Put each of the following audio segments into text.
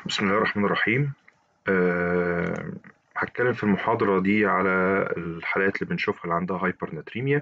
بسم الله الرحمن الرحيم أه هتكلم في المحاضرة دي على الحالات اللي بنشوفها اللي عندها هايبرناتريميا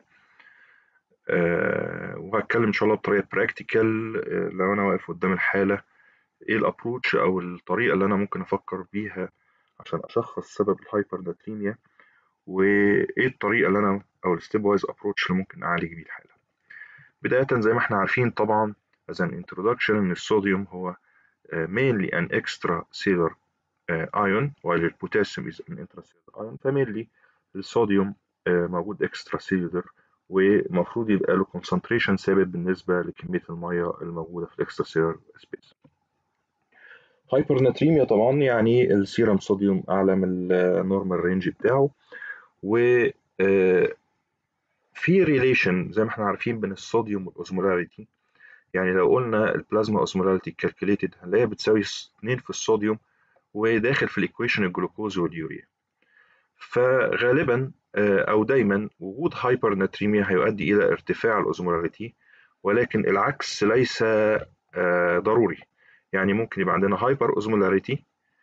أه وهتكلم إن شاء الله بطريقة براكتيكال أه لو أنا واقف قدام الحالة إيه الأبروتش أو الطريقة اللي أنا ممكن أفكر بيها عشان أشخص سبب الهايبرناتريميا وإيه الطريقة اللي أنا أو الستيب وايز أبروتش اللي ممكن أعالج بيه الحالة بداية زي ما احنا عارفين طبعا as an introduction إن الصوديوم هو mainly an extracellular uh, ion while the potassium is an intracellular ion فمينلي الصوديوم uh, موجود extracellular ومفروض يبقى له concentration ثابت بالنسبة لكمية المية الموجودة في الاكستراسيلر سبيس هايبرناتريميا طبعا يعني السيرم صوديوم أعلى من النورمال رينج بتاعه و في ريليشن زي ما احنا عارفين بين الصوديوم والاوزمولاريتي يعني لو قلنا البلازما اوزمولاريتي كالكوليتد هنلاقيها بتساوي 2 في الصوديوم وداخل في الايكويشن الجلوكوز واليوريا فغالبا او دايما وجود هايبرناتريميا هيؤدي الى ارتفاع الاوزمولاريتي ولكن العكس ليس ضروري يعني ممكن يبقى عندنا هايبر اوزمولاريتي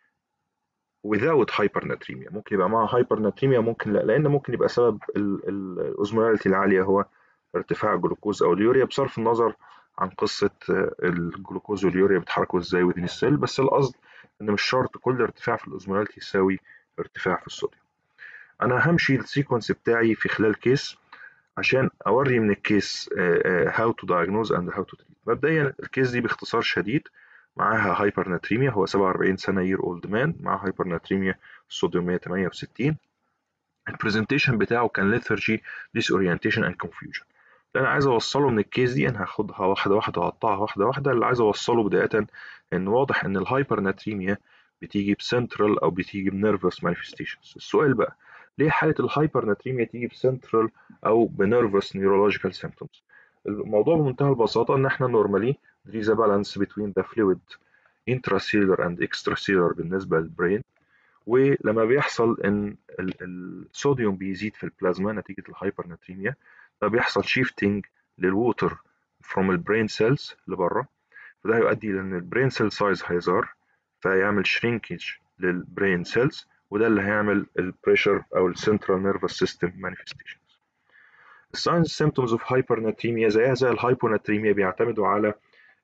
without hypernatremia ممكن يبقى معها hypernatremia ممكن لا لان ممكن يبقى سبب الاوزمولاريتي العاليه هو ارتفاع الجلوكوز او اليوريا بصرف النظر عن قصة الجلوكوز واليوريا بيتحركوا ازاي وذين السيل بس القصد ان مش شرط كل ارتفاع في الاوزمولاريتي يساوي ارتفاع في الصوديوم انا همشي السيكونس بتاعي في خلال كيس عشان اوري من الكيس how to diagnose and how to treat مبدئيا الكيس دي باختصار شديد معاها هايبرناتريميا هو 47 سنة يير اولد مان معاه هايبرناتريميا الصوديوم 168 البرزنتيشن بتاعه كان ليثرجي disorientation and confusion اللي انا عايز اوصله من الكيس دي انا هاخدها واحده واحده واقطعها واحده واحده اللي عايز اوصله بدايه ان واضح ان الهايبرناتريميا بتيجي بسنترال او بتيجي بنيرفس مانيفستيشنز السؤال بقى ليه حاله الهايبرناتريميا تيجي بسنترال او بنيرفس نيورولوجيكال سيمبتومز الموضوع بمنتهى البساطه ان احنا نورمالي there is a balance between the fluid intracellular and extracellular بالنسبه للبرين ولما بيحصل ان الصوديوم بيزيد في البلازما نتيجه الهايبرناتريميا فبيحصل شيفتنج للووتر فروم البرين سيلز لبره فده هيؤدي لان البرين سيل سايز هيظهر فيعمل شرينكج للبرين سيلز وده اللي هيعمل البريشر او السنترال نيرفس سيستم مانيفستيشنز الساينز سيمبتومز اوف هايبرناتريميا زيها زي الهايبوناتريميا بيعتمدوا على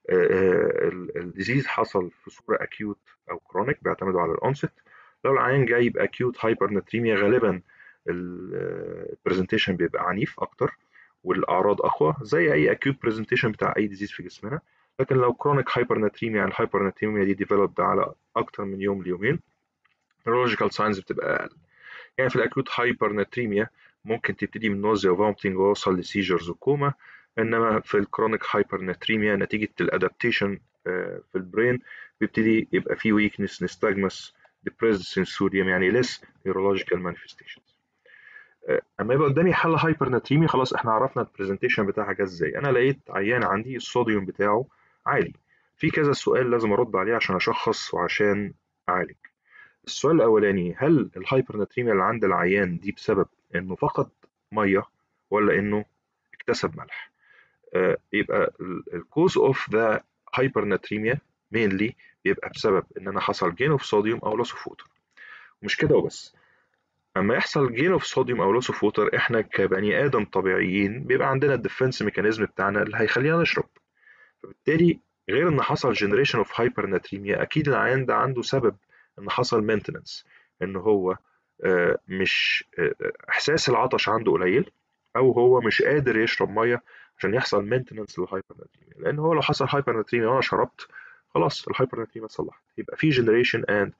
الديزيز حصل في صوره اكيوت او كرونيك بيعتمدوا على الانست لو العيان جاي باكيوت هايبرناتريميا غالبا البرزنتيشن بيبقى عنيف اكتر والاعراض اقوى زي اي اكيوت برزنتيشن بتاع اي ديزيز في جسمنا لكن لو كرونيك هايبرناتريميا يعني الهايبرناتريميا دي ديفلوبد على اكتر من يوم ليومين نيورولوجيكال ساينز بتبقى اقل يعني في الاكيوت هايبرناتريميا ممكن تبتدي من نوزيا وفومتنج ويوصل لسيجرز وكوما انما في الكرونيك هايبرناتريميا نتيجه الادابتيشن في البرين بيبتدي يبقى في ويكنس نستاجمس depressed sensorium يعني less neurological manifestations اما يبقى قدامي حل هايبرناتريميا خلاص احنا عرفنا البرزنتيشن بتاعها جه ازاي انا لقيت عيان عندي الصوديوم بتاعه عالي في كذا سؤال لازم ارد عليه عشان اشخص وعشان اعالج السؤال الاولاني هل الهايبرناتريميا اللي عند العيان دي بسبب انه فقد ميه ولا انه اكتسب ملح آه يبقى الكوز اوف ذا هايبرناتريميا مينلي بيبقى بسبب ان انا حصل جين اوف صوديوم او لوس اوف ووتر مش كده وبس اما يحصل جين اوف صوديوم او لوس اوف ووتر احنا كبني ادم طبيعيين بيبقى عندنا الديفنس ميكانيزم بتاعنا اللي هيخلينا نشرب فبالتالي غير ان حصل جنريشن اوف هايبرناتريميا اكيد العيان ده عنده سبب ان حصل مينتننس ان هو مش احساس العطش عنده قليل او هو مش قادر يشرب ميه عشان يحصل مينتننس للهايبرناتريميا لان هو لو حصل هايبرناتريميا وانا شربت خلاص الهايبرناتريميا اتصلحت يبقى في جنريشن اند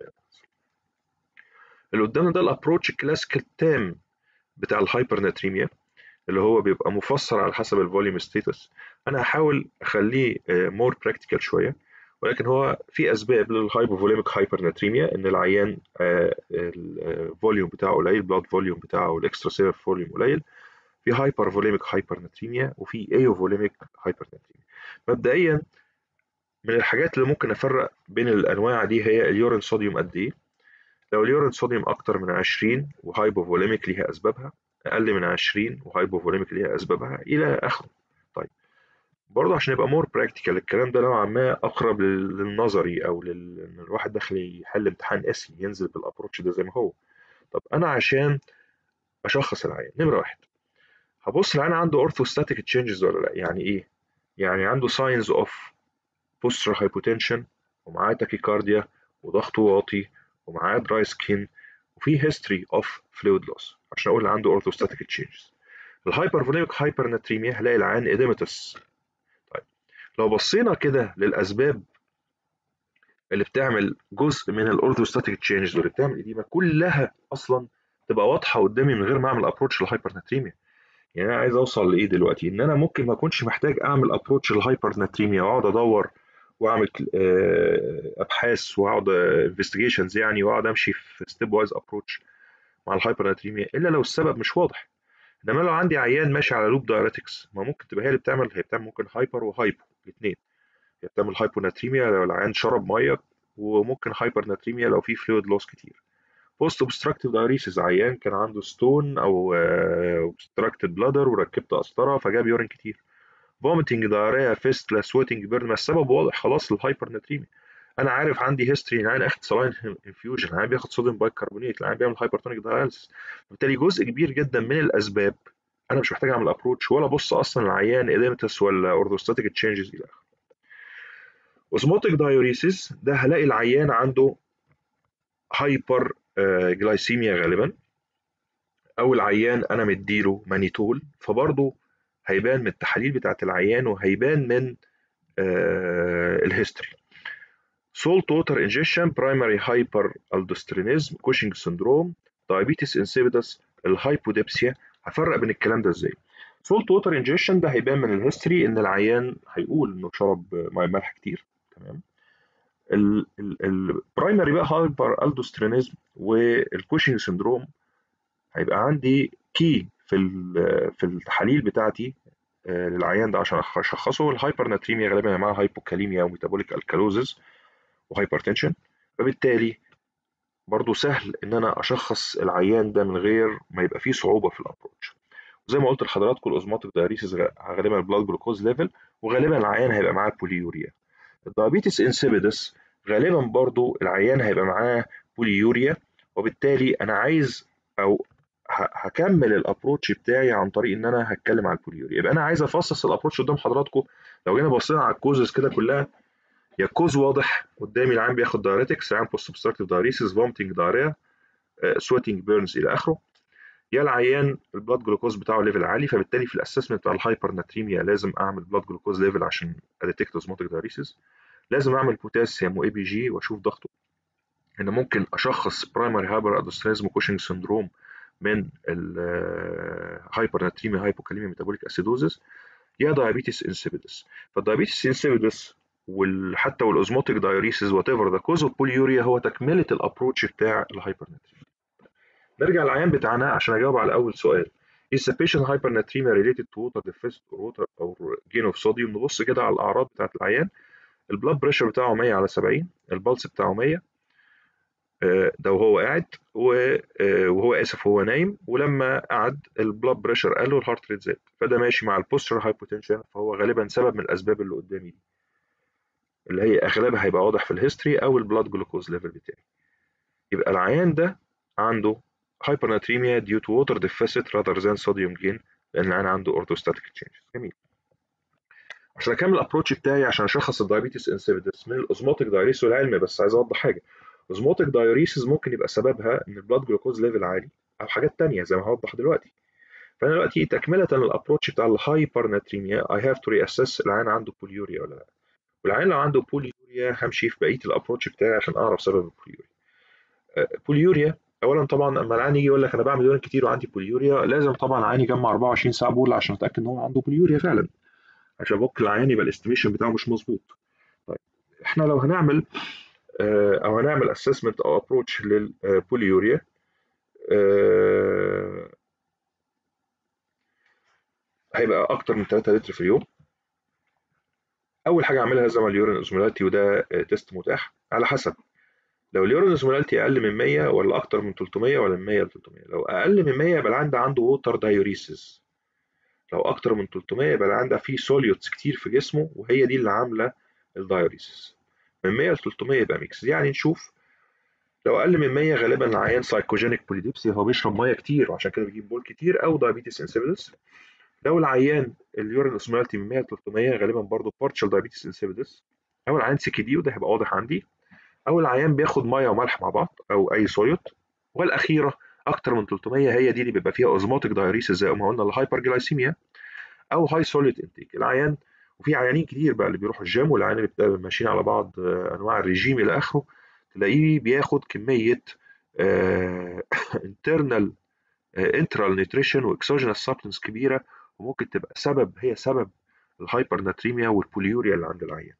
اللي قدامنا ده الابروتش الكلاسيك التام بتاع الهايبرناتريميا اللي هو بيبقى مفسر على حسب الفوليوم ستيتس انا هحاول اخليه مور براكتيكال شويه ولكن هو في اسباب للهايبوفوليميك هايبرناتريميا ان العيان الفوليوم بتاعه قليل البلاد فوليوم بتاعه الاكسترا سيلر فوليوم قليل في هايبر فوليميك هايبرناتريميا وفي ايوفوليميك هايبرناتريميا مبدئيا من الحاجات اللي ممكن افرق بين الانواع دي هي اليورين صوديوم قد ايه لو اليورين صوديوم اكتر من 20 وهايبوفوليميك ليها اسبابها اقل من 20 وهايبوفوليميك ليها اسبابها الى اخره طيب برضه عشان يبقى مور براكتيكال الكلام ده نوعا ما اقرب للنظري او لل... ان الواحد داخل يحل امتحان اسمي ينزل بالابروتش ده زي ما هو طب انا عشان اشخص العيان نمره واحد هبص العيان عنده اورثوستاتيك تشينجز ولا لا يعني ايه يعني عنده ساينز اوف بوستر هايبوتنشن ومعاه تاكيكارديا وضغطه واطي ومعاه دراي سكين وفي هيستوري اوف فلويد لوس عشان اقول عنده اورثوستاتيك تشينجز الهايبرفوليميك هايبرناتريميا هلاقي العيان اديمتس طيب لو بصينا كده للاسباب اللي بتعمل جزء من الاورثوستاتيك تشينجز واللي بتعمل اديمه كلها اصلا تبقى واضحه قدامي من غير ما اعمل ابروتش للهايبرناتريميا يعني انا عايز اوصل لايه دلوقتي ان انا ممكن ما اكونش محتاج اعمل ابروتش للهايبرناتريميا واقعد ادور واعمل ابحاث واقعد انفستيجيشنز يعني واقعد امشي في ستيب وايز ابروتش مع الهايبرناتريميا الا لو السبب مش واضح انما لو عندي عيان ماشي على لوب دايريتكس ما ممكن تبقى هي اللي بتعمل هي بتعمل ممكن هايبر وهايبو الاثنين هي بتعمل هايبوناتريميا لو العيان شرب ميه وممكن هايبرناتريميا لو في فلويد لوس كتير بوست اوبستراكتيف دايريسيس عيان كان عنده ستون او اوبستراكتد بلادر وركبت قسطره فجاب يورين كتير فوميتنج دايريا فيستلا سويتنج بيرن ما السبب واضح خلاص للهايبرناتريميا انا عارف عندي هيستوري العيان اخد سلاين انفيوجن العيان بياخد صوديوم بايكربونات العيان بيعمل هايبرتونيك داياليسيس بالتالي جزء كبير جدا من الاسباب انا مش محتاج اعمل ابروتش ولا ابص اصلا العيان اديمتس ولا اورثوستاتيك تشينجز الى اخره اوزموتيك دايوريسيس ده هلاقي العيان عنده هايبر جلايسيميا غالبا او العيان انا مديله مانيتول فبرضه هيبان من التحاليل بتاعت العيان وهيبان من الهيستوري سولت ووتر انجكشن برايمري هايبر الدوسترينيزم كوشنج سندروم دايابيتس انسيبيدس الهايبوديبسيا هفرق بين الكلام ده ازاي سولت ووتر انجكشن ده هيبان من الهيستوري ان العيان هيقول انه شرب ميه ملح كتير تمام البرايمري بقى هايبر الدوسترينيزم والكوشنج سندروم هيبقى عندي كي في في التحاليل بتاعتي للعيان ده عشان اشخصه الهايبر ناتريميا غالبا معاها هايبوكاليميا وميتابوليك الكالوزز وهايبرتنشن فبالتالي برضو سهل ان انا اشخص العيان ده من غير ما يبقى فيه صعوبه في الابروتش وزي ما قلت لحضراتكم الاوزماتيك دايريسيس غالبا البلاد جلوكوز ليفل وغالبا العيان هيبقى معاه بوليوريا الدايابيتس انسيبيدس غالبا برضو العيان هيبقى معاه بوليوريا وبالتالي انا عايز او هكمل الابروتش بتاعي عن طريق ان انا هتكلم على البوليوريا يبقى انا عايز افصص الابروتش قدام حضراتكم لو جينا بصينا على الكوزز كده كلها يا كوز واضح قدامي العيان بياخد دايريتكس العيان بوست اوبستراكتيف دايريسيس فومتنج دايريا سويتنج بيرنز الى اخره يا العيان البلاد جلوكوز بتاعه ليفل عالي فبالتالي في الاسسمنت بتاع الهايبر ناتريميا لازم اعمل بلاد جلوكوز ليفل عشان اديتكت اوزموتيك دايريسيس لازم اعمل بوتاسيوم واي بي جي واشوف ضغطه ان ممكن اشخص برايمري هايبر ادوستريزم وكوشنج سندروم من الهايبر ناتريميا هايبوكاليميا ميتابوليك اسيدوزس يا دايابيتس انسيبيدس فالدايابيتس انسيبيدس وحتى والاوزموتيك دايوريسيس وات ايفر ذا كوز اوف بوليوريا هو تكمله الابروتش بتاع الهايبر ناتريميا نرجع للعيان بتاعنا عشان اجاوب على اول سؤال Is the patient hypernatremia related to water deficit or water or gain of sodium نبص كده على الاعراض بتاعت العيان البلاد بريشر بتاعه 100 على 70 البلس بتاعه 100 ده وهو قاعد وهو اسف وهو نايم ولما قعد البلاد بريشر قل والهارت ريت زاد فده ماشي مع البوستر هايبوتنشن فهو غالبا سبب من الاسباب اللي قدامي دي اللي هي اغلبها هيبقى واضح في الهيستوري او البلاد جلوكوز ليفل بتاعي يبقى العيان ده عنده hypernatremia due to water deficit rather than sodium gain لان العيان عنده orthostatic changes جميل عشان اكمل الابروتش بتاعي عشان اشخص الدايابيتس انسيبيدس من الاوزموتيك دايريسيس العلمي بس عايز اوضح حاجه اوزموتيك دايوريسيس ممكن يبقى سببها ان البلاد جلوكوز ليفل عالي او حاجات تانية زي ما هوضح دلوقتي فانا دلوقتي تكمله للابروتش بتاع الهايبر ناتريميا اي هاف تو ري اسس العيان عنده بوليوريا ولا لا والعيان لو عنده بوليوريا همشي في بقيه الابروتش بتاعي عشان اعرف سبب البوليوريا بوليوريا اولا طبعا لما العيان يجي يقول لك انا بعمل يورين كتير وعندي بوليوريا لازم طبعا العيان يجمع 24 ساعه بول عشان اتاكد ان هو عنده بوليوريا فعلا عشان بوك العيان يبقى الاستيميشن بتاعه مش مظبوط طيب احنا لو هنعمل او هنعمل اسسمنت او ابروتش للبوليوريا هيبقى اكتر من 3 لتر في اليوم اول حاجه اعملها زي ما اليورين اوزمولاليتي وده تيست متاح على حسب لو اليورين اوزمولاليتي اقل من 100 ولا اكتر من 300 ولا من 100 ل 300 لو اقل من 100 يبقى العيان ده عنده ووتر دايوريسيس لو اكتر من 300 يبقى العيان ده فيه سوليوتس كتير في جسمه وهي دي اللي عامله الدايوريسيس من 100 ل 300 يبقى ميكس يعني نشوف لو اقل من 100 غالبا العيان سايكوجينيك بوليديبسي هو بيشرب ميه كتير وعشان كده بيجيب بول كتير او دايابيتس انسيبيدس لو العيان اليورين اوسمولاريتي من 100 ل 300 غالبا برضه بارشال دايابيتس انسيبيدس او العيان سي كي دي وده هيبقى واضح عندي او العيان بياخد ميه وملح مع بعض او اي سوليوت والاخيره اكتر من 300 هي دي اللي بيبقى فيها اوزموتيك دايوريسيس زي ما قلنا الهايبر جلايسيميا او هاي سوليد انتيك العيان وفي عيانين كتير بقى اللي بيروحوا الجيم والعيانين اللي ماشيين على بعض انواع الرجيم الى اخره تلاقيه بياخد كميه انترنال انترال نيوتريشن واكسوجينس سبستنس كبيره وممكن تبقى سبب هي سبب الهايبر ناتريميا والبوليوريا اللي عند العيان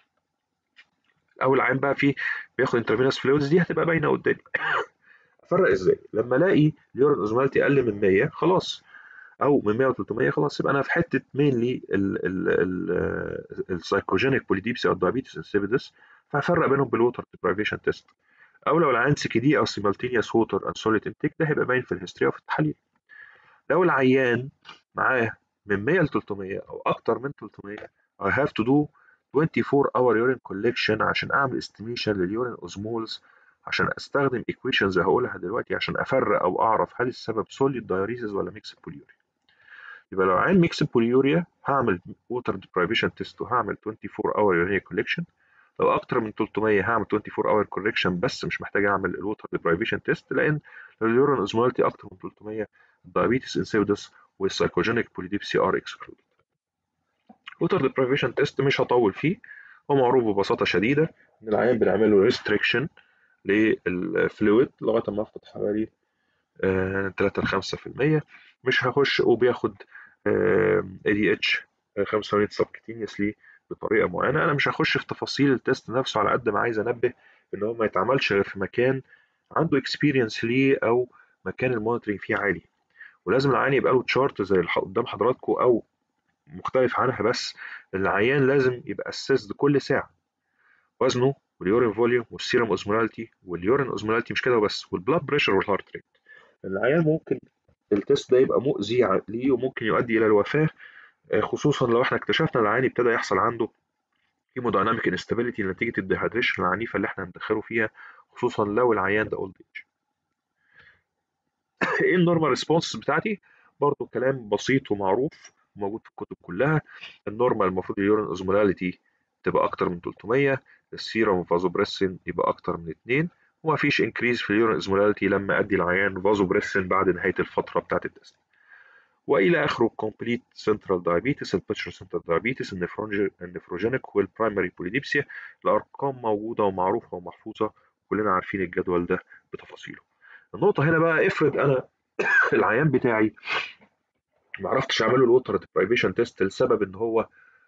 او العيان بقى فيه بياخد انترفينوس فلويدز دي هتبقى باينه قدامي افرق ازاي لما الاقي اليورين اوزمالتي اقل من 100 خلاص او من 100 ل 300 خلاص يبقى انا في حته مينلي السايكوجينيك بوليديبسي او الدايابيتس انسيبيدس فهفرق بينهم بالووتر ديبرايفيشن تيست او لو العيان سي دي او سيمالتينيوس ووتر اند سوليد انتيك ده هيبقى باين في الهيستوري وفي التحاليل لو العيان معاه من 100 ل 300 او اكتر من 300 I have to do 24 hour urine collection عشان اعمل استيميشن لليورين اوزمولز عشان استخدم equations هقولها دلوقتي عشان افرق او اعرف هل السبب solid diuresis ولا mixed بوليوريا يبقى لو عين mixed بوليوريا هعمل water deprivation test وهعمل 24 hour urine collection لو اكتر من 300 هعمل 24 hour correction بس مش محتاج اعمل الووتر deprivation test لان اليورين اوزمولتي اكتر من 300 diabetes insipidus والسايكوجينيك بوليديبسي ار اكسكلودد ووتر ديبريفيشن تيست مش هطول فيه هو معروف ببساطه شديده ان العيان بنعمل له ريستريكشن للفلويد لغايه ما افقد حوالي 3 ل 5% مش هخش وبياخد اي دي اتش 85 سبكتينيوسلي بطريقه معينه انا مش هخش في تفاصيل التيست نفسه على قد ما عايز انبه ان هو ما يتعملش غير في مكان عنده اكسبيرينس ليه او مكان المونيتورنج فيه عالي ولازم العيان يبقى له تشارت زي قدام حضراتكم او مختلف عنها بس العيان لازم يبقى اسسد كل ساعه وزنه واليورين فوليوم والسيرم اوزمولاليتي واليورين اوزمولاليتي مش كده وبس والبلاد بريشر والهارت ريت العيان ممكن التست ده يبقى مؤذي ليه وممكن يؤدي الى الوفاه خصوصا لو احنا اكتشفنا العيان ابتدى يحصل عنده هيمودايناميك انستابيليتي نتيجه الديهايدريشن العنيفه اللي احنا هندخله فيها خصوصا لو العيان ده اولد ايج ايه النورمال ريسبونس بتاعتي برضو كلام بسيط ومعروف وموجود في الكتب كلها النورمال المفروض اليورين اوزمولاليتي تبقى اكتر من 300 السيرم فازوبريسين يبقى اكتر من 2 وما فيش انكريز في اليورين اوزمولاليتي لما ادي العيان فازوبريسين بعد نهايه الفتره بتاعه التست والى اخره كومبليت سنترال دايابيتس البيتشر سنترال دايابيتس النفروجينيك والبرايمري بوليديبسيا الارقام موجوده ومعروفه ومحفوظه كلنا عارفين الجدول ده بتفاصيله النقطه هنا بقى افرض انا العيان بتاعي ما عرفتش اعمل له الوتر ديبرايفيشن تيست لسبب ان هو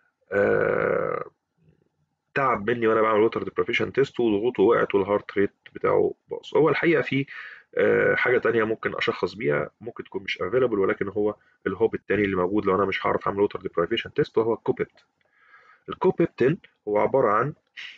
آه تعب مني وانا بعمل ووتر ديبرايفيشن تيست وضغوطه وقعت والهارت ريت بتاعه باظ هو الحقيقه في آه حاجه تانية ممكن اشخص بيها ممكن تكون مش افيلبل ولكن هو الهوب التاني اللي موجود لو انا مش هعرف اعمل ووتر ديبرايفيشن تيست وهو الكوبيبت الكوبيبتين هو عباره عن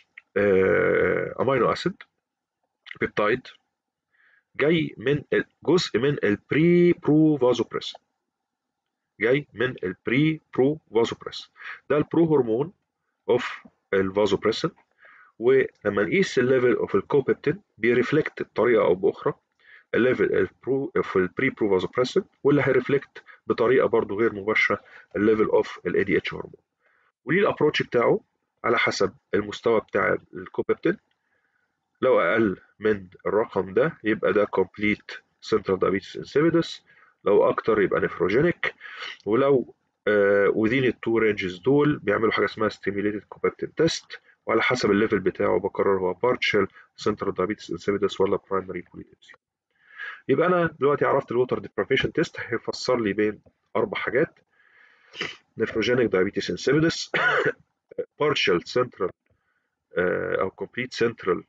آه امينو اسيد بيبتايد جاي من جزء من البري برو فازوبريس جاي من البري برو فازوبريس ده البرو هرمون اوف الفازوبريسن ولما نقيس الليفل اوف الكوبيبتين بيرفلكت بطريقه او باخرى الليفل البرو اوف البري برو فازوبريسن واللي هيرفلكت بطريقه برضو غير مباشره الليفل اوف الاي دي اتش هرمون وليه الابروتش بتاعه على حسب المستوى بتاع الكوبيبتين لو اقل من الرقم ده يبقى ده complete central diabetes insipidus لو اكتر يبقى نفروجينيك ولو uh, within التو رينجز دول بيعملوا حاجه اسمها stimulated copeptin test وعلى حسب الليفل بتاعه بقرر هو partial central diabetes insipidus ولا primary polydipsia يبقى انا دلوقتي عرفت الوتر deprivation تيست هيفسر لي بين اربع حاجات نفروجينيك diabetes insipidus partial central uh, او complete central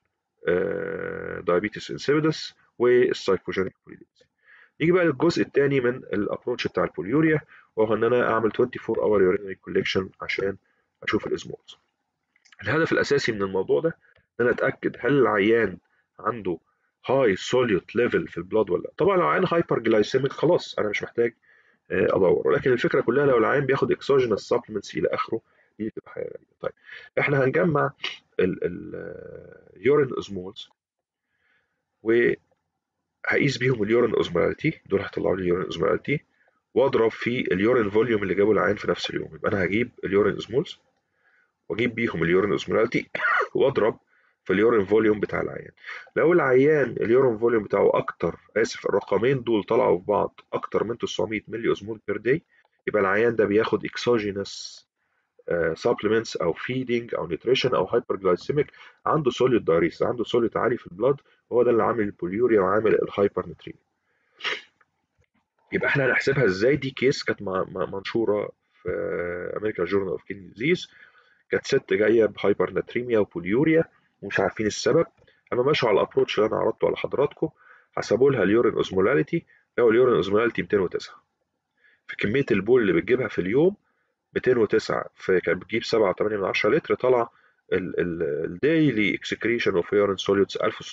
دايابيتس انسيبيدس والسايكوجينيك بوليديبسي نيجي بقى للجزء الثاني من الابروتش بتاع البوليوريا وهو ان انا اعمل 24 اور يورينري كوليكشن عشان اشوف الازموز الهدف الاساسي من الموضوع ده ان انا اتاكد هل العيان عنده هاي سوليوت ليفل في البلاد ولا لا طبعا لو عيان هايبر جلايسيميك خلاص انا مش محتاج ادور ولكن الفكره كلها لو العيان بياخد اكسوجينس سبلمنتس الى اخره دي بتبقى حاجه غريبه طيب احنا هنجمع اليورين اوزمولز وهقيس بيهم اليورين اوزمولاليتي دول هيطلعوا لي اليورين اوزمولاليتي واضرب في اليورين فوليوم اللي جابه العيان في نفس اليوم يبقى انا هجيب اليورين اوزمولز واجيب بيهم اليورين اوزمولاليتي واضرب في اليورين فوليوم بتاع العيان لو العيان اليورين فوليوم بتاعه اكتر اسف الرقمين دول طلعوا في بعض اكتر من 900 ملي اوزمول بير داي يبقى العيان ده بياخد اكسوجينس سبلمنتس او فيدنج او نيوتريشن او هايبر جلايسيميك عنده سوليد دايريس عنده سوليد عالي في البلاد وهو ده اللي عامل البوليوريا وعامل الهايبر نتريميا يبقى احنا هنحسبها ازاي دي كيس كانت منشوره في امريكان جورنال اوف كيدني ديزيز كانت ست جايه بهايبر نتريميا وبوليوريا ومش عارفين السبب اما ماشوا على الابروتش اللي انا عرضته على حضراتكم حسبوا لها اليورين اوزمولاليتي لو اليورين اوزمولاليتي 209 في كميه البول اللي بتجيبها في اليوم 209 فكانت بتجيب 7.8 من 10 لتر طلع الديلي اكسكريشن اوف يورين سوليوتس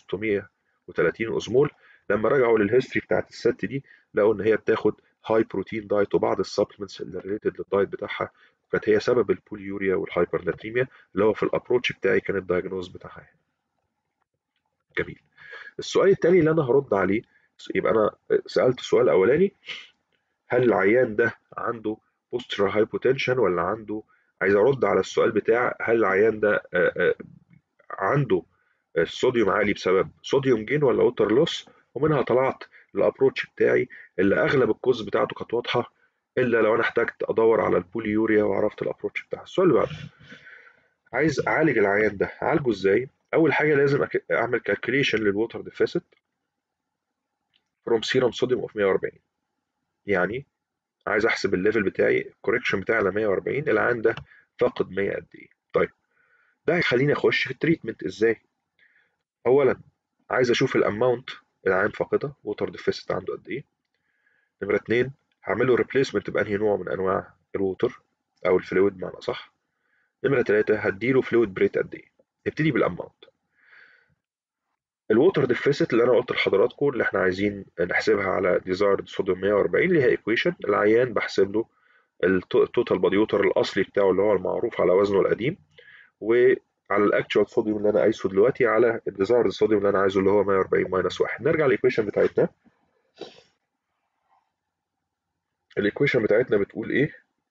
1630 اوزمول لما رجعوا للهيستوري بتاعت الست دي لقوا ان هي بتاخد هاي بروتين دايت وبعض السبلمنتس اللي ريليتد للدايت بتاعها وكانت هي سبب البوليوريا والهايبرناتريميا اللي هو في الابروتش بتاعي كان الدايجنوز بتاعها جميل السؤال التاني اللي انا هرد عليه يبقى انا سالت السؤال الاولاني هل العيان ده عنده بوسترال هايبوتنشن ولا عنده عايز ارد على السؤال بتاع هل العيان ده عنده الصوديوم عالي بسبب صوديوم جين ولا ووتر لوس ومنها طلعت الابروتش بتاعي اللي اغلب الكوز بتاعته كانت واضحه الا لو انا احتجت ادور على البوليوريا وعرفت الابروتش بتاعها السؤال اللي بعده عايز اعالج العيان ده اعالجه ازاي اول حاجه لازم اعمل كالكوليشن للووتر ديفيسيت فروم سيرم صوديوم اوف 140 يعني عايز احسب الليفل بتاعي الكوريكشن بتاعي على 140 العيان ده فاقد 100 قد ايه طيب ده هيخليني اخش في التريتمنت ازاي اولا عايز اشوف الاماونت العيان فاقدها ووتر ديفيسيت عنده قد ايه نمره اتنين هعمل له ريبليسمنت بانهي نوع من انواع الووتر او الفلويد بمعنى صح نمره ثلاثة هديله فلويد بريت قد ايه نبتدي بالاماونت الووتر ديفيسيت اللي انا قلت لحضراتكم اللي احنا عايزين نحسبها على ديزايرد صوديوم 140 ليها ايكويشن العيان بحسب له التوتال بادي ووتر الاصلي بتاعه اللي هو المعروف على وزنه القديم وعلى الاكتشوال صوديوم اللي انا قايسه دلوقتي على الديزايرد صوديوم اللي انا عايزه اللي هو 140 ماينس 1 نرجع للايكويشن بتاعتنا الايكويشن بتاعتنا بتقول ايه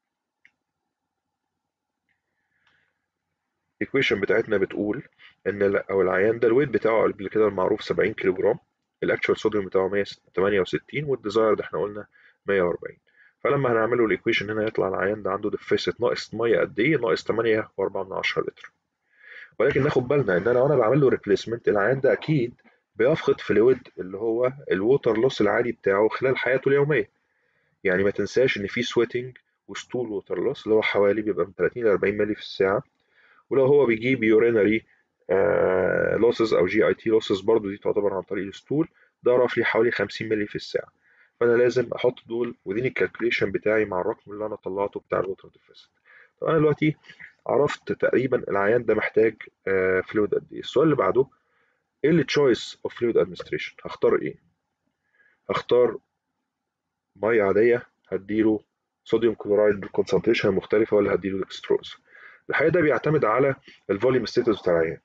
الايكويشن بتاعتنا بتقول ان او العيان ده الويت بتاعه قبل كده المعروف 70 كيلو جرام الاكتشوال صوديوم بتاعه 168 والديزايرد احنا قلنا 140 فلما هنعمله الايكويشن هنا يطلع العيان ده عنده ديفيسيت ناقص ميه قد ايه ناقص 8.4 لتر ولكن ناخد بالنا ان انا وانا بعمل له ريبليسمنت العيان ده اكيد بيفقد فلويد اللي هو الووتر لوس العادي بتاعه خلال حياته اليوميه يعني ما تنساش ان في سويتنج وستول ووتر لوس اللي هو حوالي بيبقى من 30 ل 40 مللي في الساعه ولو هو بيجيب يورينري لوسز او جي اي تي لوسز برضه دي تعتبر عن طريق الستول ده رافلي حوالي 50 مللي في الساعه فانا لازم احط دول ودين الكالكوليشن بتاعي مع الرقم اللي انا طلعته بتاع الووتر ديفيسيت طب انا دلوقتي عرفت تقريبا العيان ده محتاج فلويد قد ايه السؤال اللي بعده ايه التشويس اوف فلويد ادمنستريشن هختار ايه هختار ميه عاديه هديله صوديوم كلورايد كونسنتريشن مختلفه ولا هديله ديكستروز الحقيقه ده بيعتمد على الفوليوم ستاتس بتاع العيان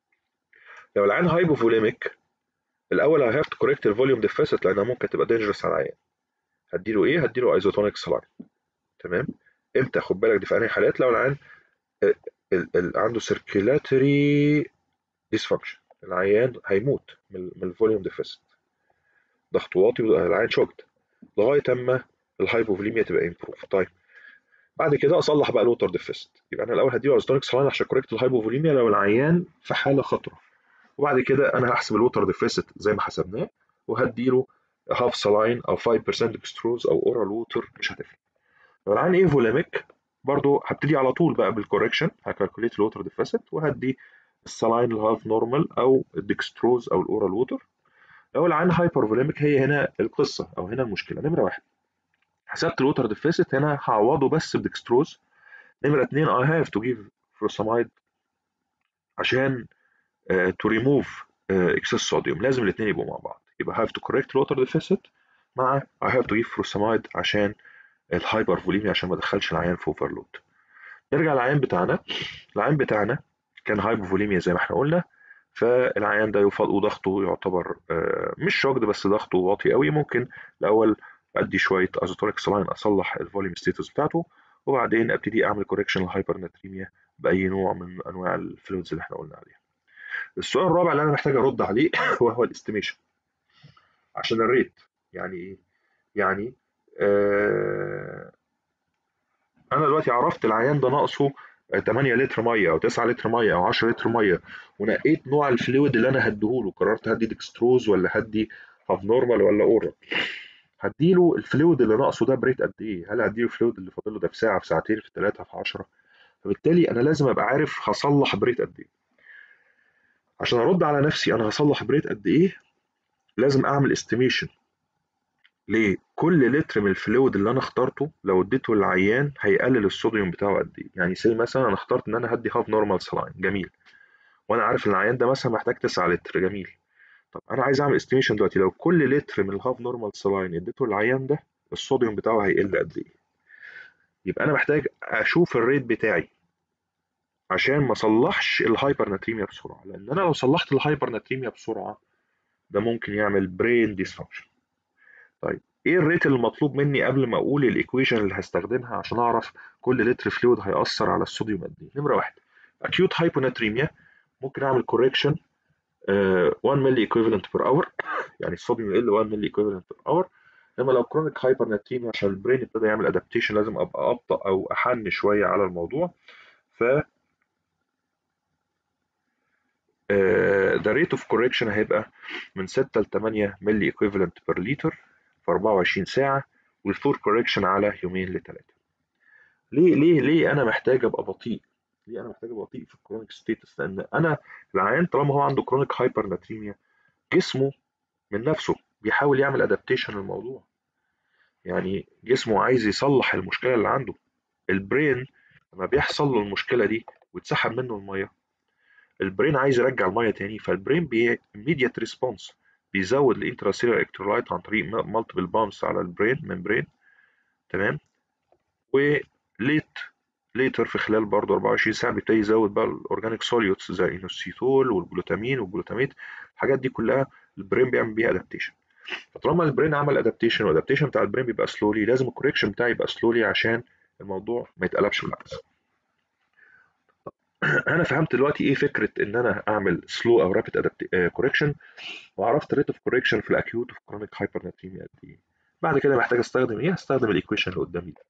لو العيان هايبوفوليميك الاول I have to correct الفوليوم ديفيسيت لانها ممكن تبقى دينجرس على العيان هديله ايه هديله ايزوتونيك سلاين تمام امتى خد بالك دي في انهي حالات لو العيان عنده سيركيلاتري ديسفانكشن العيان هيموت من الفوليوم ديفيسيت ضغط واطي العيان شوكت لغايه اما الهايبوفوليميا تبقى امبروف طيب بعد كده اصلح بقى الوتر ديفيسيت يبقى انا الاول هديله ايزوتونيك سلاين عشان كوريكت الهايبوفوليميا لو العيان في حاله خطره وبعد كده انا هحسب الوتر ديفيسيت زي ما حسبناه وهديله هاف سلاين او 5% ديكستروز او اورال ووتر مش هتفرق لو العيان ايه فوليميك برضو هبتدي على طول بقى بالكوركشن هكالكوليت الوتر ديفيسيت وهدي السلاين الهاف نورمال او الديكستروز او الاورال ووتر لو العيان هايبر فوليميك هي هنا القصه او هنا المشكله نمره واحد حسبت الوتر ديفيسيت هنا هعوضه بس بديكستروز نمره اتنين I have to give furosemide عشان تو ريموف اكسس صوديوم لازم الاثنين يبقوا مع بعض يبقى have to correct الوتر ديفيسيت مع I have to give furosemide عشان الهايبر فوليميا عشان ما ادخلش العيان في اوفرلود نرجع للعيان بتاعنا العيان بتاعنا كان هايبر فوليميا زي ما احنا قلنا فالعيان ده يفضل وضغطه يعتبر آه، مش شوكد بس ضغطه واطي قوي ممكن الاول ادي شويه ازوتوريك سلاين اصلح الفوليوم ستيتس بتاعته وبعدين ابتدي اعمل كوركشن للهايبر ناتريميا باي نوع من انواع الفلويدز اللي احنا قلنا عليها السؤال الرابع اللي انا محتاج ارد عليه وهو الاستيميشن عشان الريت يعني ايه يعني آه انا دلوقتي عرفت العيان ده ناقصه 8 لتر ميه او 9 لتر ميه او 10 لتر ميه ونقيت نوع الفلويد اللي انا هديهوله قررت هدي ديكستروز ولا هدي هاف نورمال ولا اورال هديله الفلويد اللي ناقصه ده بريت قد ايه هل هديله الفلويد اللي فاضل له ده في ساعه في ساعتين في ثلاثه في 10 فبالتالي انا لازم ابقى عارف هصلح بريت قد ايه عشان ارد على نفسي انا هصلح بريت قد ايه لازم اعمل استيميشن لكل لتر من الفلويد اللي انا اخترته لو اديته للعيان هيقلل الصوديوم بتاعه قد ايه يعني زي مثلا انا اخترت ان انا هدي هاف نورمال سلاين جميل وانا عارف ان العيان ده مثلا محتاج 9 لتر جميل طب انا عايز اعمل استيميشن دلوقتي لو كل لتر من الهاف نورمال سلاين اديته للعيان ده الصوديوم بتاعه هيقل قد ايه يبقى انا محتاج اشوف الريت بتاعي عشان ما اصلحش الهايبر ناتريميا بسرعه لان انا لو صلحت الهايبر ناتريميا بسرعه ده ممكن يعمل برين ديسفانكشن طيب ايه الريت المطلوب مني قبل ما اقول الايكويشن اللي هستخدمها عشان اعرف كل لتر فلويد هيأثر على الصوديوم قد ايه نمره واحد acute hyponatremia ممكن اعمل correction uh, 1 ملي equivalent per hour يعني الصوديوم يقل 1 ملي equivalent per hour انما لو chronic hypernatremia عشان البرين ابتدى يعمل ادابتيشن لازم ابقى ابطا او احن شويه على الموضوع ف the rate of correction هيبقى من 6 ل 8 ملي equivalent per liter في 24 ساعة والفور كوركشن على يومين لثلاثة. ليه ليه ليه أنا محتاج أبقى بطيء؟ ليه أنا محتاج أبقى بطيء في الكرونيك ستيتس؟ لأن أنا العيان طالما هو عنده كرونيك هايبر ناتريميا جسمه من نفسه بيحاول يعمل ادابتيشن للموضوع. يعني جسمه عايز يصلح المشكلة اللي عنده. البرين لما بيحصل له المشكلة دي وتسحب منه المية البرين عايز يرجع المية تاني فالبرين بي immediate response بيزود الانتراسيلر الكترولايت عن طريق مالتيبل بامس على البرين ممبرين تمام وليت ليتر في خلال برضه 24 ساعه بيبتدي يزود بقى الاورجانيك سوليوتس زي الانوسيتول والجلوتامين والجلوتاميت الحاجات دي كلها البرين بيعمل بيها ادابتيشن فطالما البرين عمل ادابتيشن والادابتيشن بتاع البرين بيبقى سلولي لازم الكوريكشن بتاعي يبقى سلولي عشان الموضوع ما يتقلبش بالعكس انا فهمت دلوقتي ايه فكره ان انا اعمل سلو او رابيد كوريكشن وعرفت ريت اوف كوريكشن في الاكيوت اوف كرونيك هايبرناتريميا قد ايه بعد كده محتاج استخدم ايه هستخدم الايكويشن اللي قدامي دي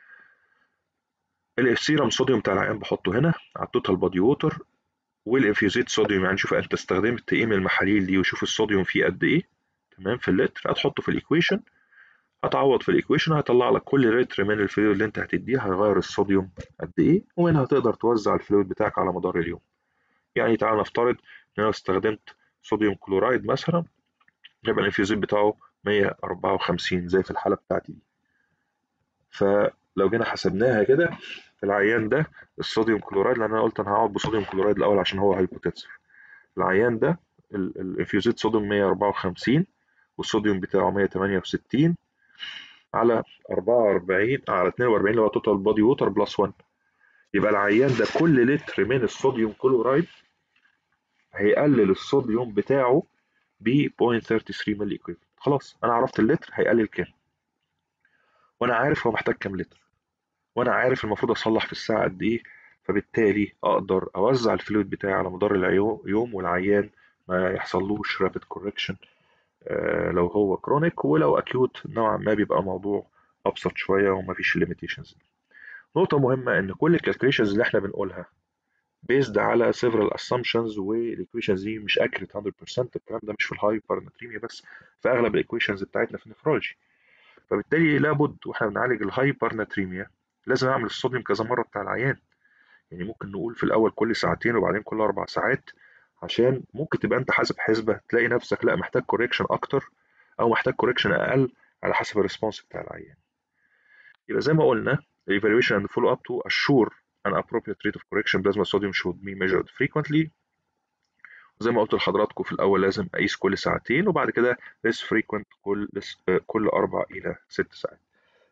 السيرم صوديوم بتاع العيان بحطه هنا على التوتال بادي ووتر والانفيوزيت صوديوم يعني شوف انت استخدمت ايه من المحاليل دي وشوف الصوديوم فيه قد ايه تمام في اللتر هتحطه في الايكويشن هتعوض في الايكويشن هيطلع لك كل لتر من الفلويد اللي انت هتديه هيغير الصوديوم قد ايه ومنها تقدر توزع الفلويد بتاعك على مدار اليوم يعني تعال نفترض ان انا استخدمت صوديوم كلورايد مثلا يبقى الانفيوزيت بتاعه 154 زي في الحاله بتاعتي دي فلو جينا حسبناها كده في العيان ده الصوديوم كلورايد لان انا قلت انا هقعد بصوديوم كلورايد الاول عشان هو هايبوتنسيف العيان ده الانفيوزيت صوديوم 154 والصوديوم بتاعه 168 على 44 على 42 اللي هو توتال بودي ووتر بلس 1 يبقى العيان ده كل لتر من الصوديوم كلورايد هيقلل الصوديوم بتاعه ب 0.33 ملي اكويفالنت خلاص انا عرفت اللتر هيقلل كام وانا عارف هو محتاج كام لتر وانا عارف المفروض اصلح في الساعه قد ايه فبالتالي اقدر اوزع الفلويد بتاعي على مدار اليوم والعيان ما يحصلوش رابيد كوركشن لو هو كرونيك ولو اكيوت نوعا ما بيبقى الموضوع ابسط شويه ومفيش الليميتيشنز نقطه مهمه ان كل الكالكوليشنز اللي احنا بنقولها بيزد على several assumptions والايكويشنز دي مش accurate 100% الكلام ده مش في الهايبر ناتريميا بس في اغلب الايكويشنز بتاعتنا في النفرولوجي فبالتالي لابد واحنا بنعالج الهايبر ناتريميا لازم اعمل الصوديوم كذا مره بتاع العيان يعني ممكن نقول في الاول كل ساعتين وبعدين كل اربع ساعات عشان ممكن تبقى انت حاسب حسبه تلاقي نفسك لا محتاج كوريكشن اكتر او محتاج كوريكشن اقل على حسب الريسبونس بتاع العيان يبقى زي ما قلنا evaluation and follow up to assure an appropriate rate of correction plasma sodium should be measured frequently وزي ما قلت لحضراتكم في الاول لازم اقيس كل ساعتين وبعد كده less frequent كل كل اربع الى ست ساعات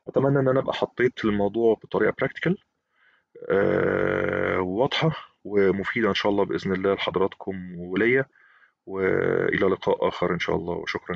أتمنى إن أنا أبقى حطيت الموضوع بطريقة براكتيكال واضحة ومفيدة إن شاء الله بإذن الله لحضراتكم وليا وإلى لقاء آخر إن شاء الله وشكرا